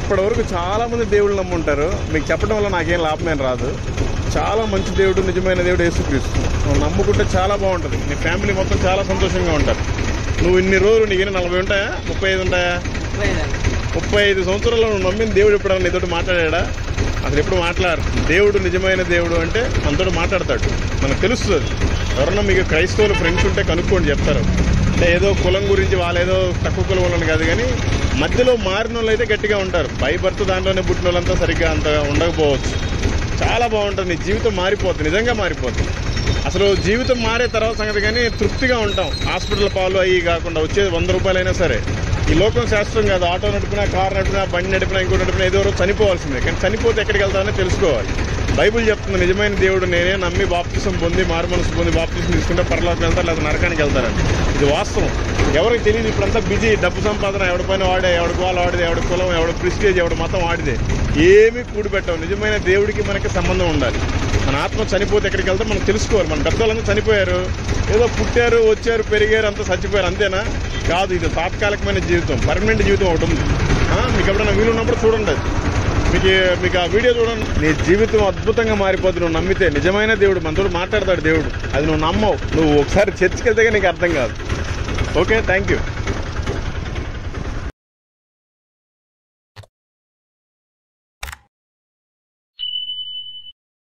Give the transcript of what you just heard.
ఇప్పటివరకు చాలా మంది దేవుళ్ళు నమ్ముంటారు మీకు చెప్పడం వల్ల నాకేం లాభమేం రాదు చాలా మంచి దేవుడు నిజమైన దేవుడు యేసుక్రీస్తు నువ్వు నమ్ముకుంటే చాలా బాగుంటుంది నీ ఫ్యామిలీ మొత్తం చాలా సంతోషంగా ఉంటారు నువ్వు ఇన్ని రోజులు నీకు నలభై ఉంటాయా ముప్పై ఐదు ఉంటాయా ముప్పై ఐదు సంవత్సరాలు నువ్వు నమ్మిన దేవుడు ఎప్పుడన్నా నీతోటి మాట్లాడా అసలు ఎప్పుడు మాట్లాడు దేవుడు నిజమైన దేవుడు అంటే మనతో మాట్లాడతాడు మనకు తెలుస్తుంది ఎవరన్నా మీకు క్రైస్తవులు ఫ్రెండ్స్ ఉంటే కనుక్కోండి చెప్తారు అంటే ఏదో కులం గురించి వాళ్ళు ఏదో తక్కువ కులం వాళ్ళని కాదు కానీ మధ్యలో మారిన వాళ్ళు అయితే గట్టిగా ఉంటారు పై బర్త్ దాంట్లోనే పుట్టిన వాళ్ళంతా సరిగ్గా అంత ఉండకపోవచ్చు చాలా బాగుంటుంది నీ జీవితం మారిపోతుంది నిజంగా మారిపోతుంది అసలు జీవితం మారే తర్వాత సంగతి కానీ తృప్తిగా ఉంటాం హాస్పిటల్ పాలు అయ్యి కాకుండా వచ్చేది వంద రూపాయలైనా సరే ఈ లోకం శాస్త్రం కాదు ఆటో నడిపినా కార్ నడిపినా బండి నడిపినా ఇంకో నడిపినా ఏదో రోజు చనిపోవాల్సిందే కానీ చనిపోతే ఎక్కడికి వెళ్తామని తెలుసుకోవాలి బైబిల్ చెప్తుంది నిజమైన దేవుడు నేనే నమ్మి బాప్తిసం పొంది మారు మనసు పొంది బాప్తిసం తీసుకుంటే పరలోకి వెళ్తారు లేదా నరకానికి వెళ్తారని ఇది వాస్తవం ఎవరికి తెలియదు ఇప్పుడంతా బిజీ డబ్బు సంపాదన ఎవడి పైన వాడే ఎవడి గోల వాడిదే ఎవడి కులం ఎవడి ప్రిస్టేజ్ ఎవడి మతం వాడిదే ఏమీ కూడిపెట్టవు నిజమైన దేవుడికి మనకి సంబంధం ఉండాలి మన ఆత్మ చనిపోతే ఎక్కడికి వెళ్తే మనం తెలుసుకోవాలి మన పెద్దవాళ్ళంతా చనిపోయారు ఏదో పుట్టారు వచ్చారు పెరిగారు అంతా చచ్చిపోయారు అంతేనా కాదు ఇది తాత్కాలికమైన జీవితం పర్మనెంట్ జీవితం ఒకటి ఉంది ఆ, మీకు ఎప్పుడైనా వీలు ఉన్నప్పుడు చూడండి అది మీకు మీకు ఆ వీడియో చూడండి నీ జీవితం అద్భుతంగా మారిపోతుంది నువ్వు నమ్మితే నిజమైన దేవుడు మనతో మాట్లాడతాడు దేవుడు అది నువ్వు నమ్మవు నువ్వు ఒకసారి చర్చికి వెళ్తే నీకు అర్థం కాదు ఓకే థ్యాంక్ యూ